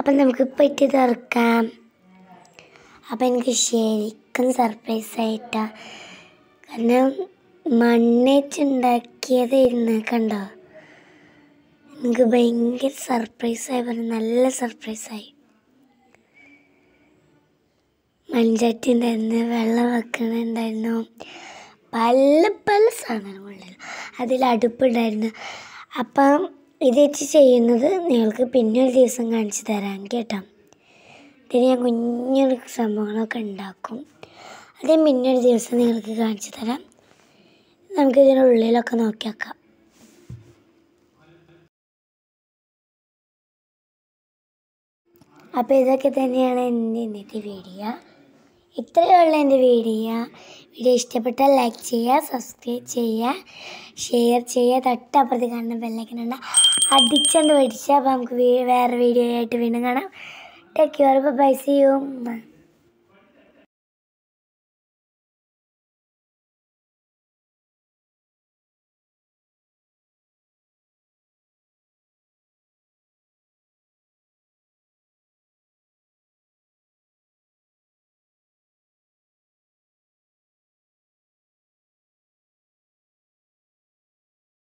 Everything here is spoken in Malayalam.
അപ്പം നമുക്ക് പെട്ടി തുറക്കാം അപ്പം എനിക്ക് ശരിക്കും സർപ്രൈസ് ആയിട്ടാ കാരണം മണ്ണേച്ചുണ്ടാക്കിയതായിരുന്നു കണ്ടോ എനിക്ക് ഭയങ്കര സർപ്രൈസായി പറഞ്ഞു നല്ല സർപ്രൈസായി മൺചട്ടി ഉണ്ടായിരുന്നു വെള്ളം വെക്കണുണ്ടായിരുന്നു പല പല സാധനങ്ങളുണ്ടായിരുന്നു അതിൽ അടുപ്പുണ്ടായിരുന്നു അപ്പം ഇത് വെച്ച് ചെയ്യുന്നത് നിങ്ങൾക്ക് പിന്നെ ഒരു ദിവസം കാണിച്ചു തരാം കേട്ടോ ഇതിന് ഞാൻ കുഞ്ഞൊരു സംഭവങ്ങളൊക്കെ ഉണ്ടാക്കും അത് ഞാൻ പിന്നെ ഒരു ദിവസം നിങ്ങൾക്ക് കാണിച്ചു തരാം നമുക്ക് ഇതിനുള്ളിലൊക്കെ നോക്കി വെക്കാം അപ്പോൾ ഇതൊക്കെ തന്നെയാണ് എൻ്റെ ഇന്നത്തെ വീഡിയോ ഇത്രയേ ഉള്ളൂ എൻ്റെ വീഡിയോ വീഡിയോ ഇഷ്ടപ്പെട്ടാൽ ലൈക്ക് ചെയ്യുക സബ്സ്ക്രൈബ് ചെയ്യുക ഷെയർ ചെയ്യുക തൊട്ടപ്പുറത്ത് കാണുന്ന ബെല്ലൈക്കനുണ്ട് അടിച്ചണ്ട് പഠിച്ചാൽ അപ്പോൾ നമുക്ക് വീ- വേറെ വീഡിയോ ആയിട്ട് വീണ്ടും കാണാം take care bye see U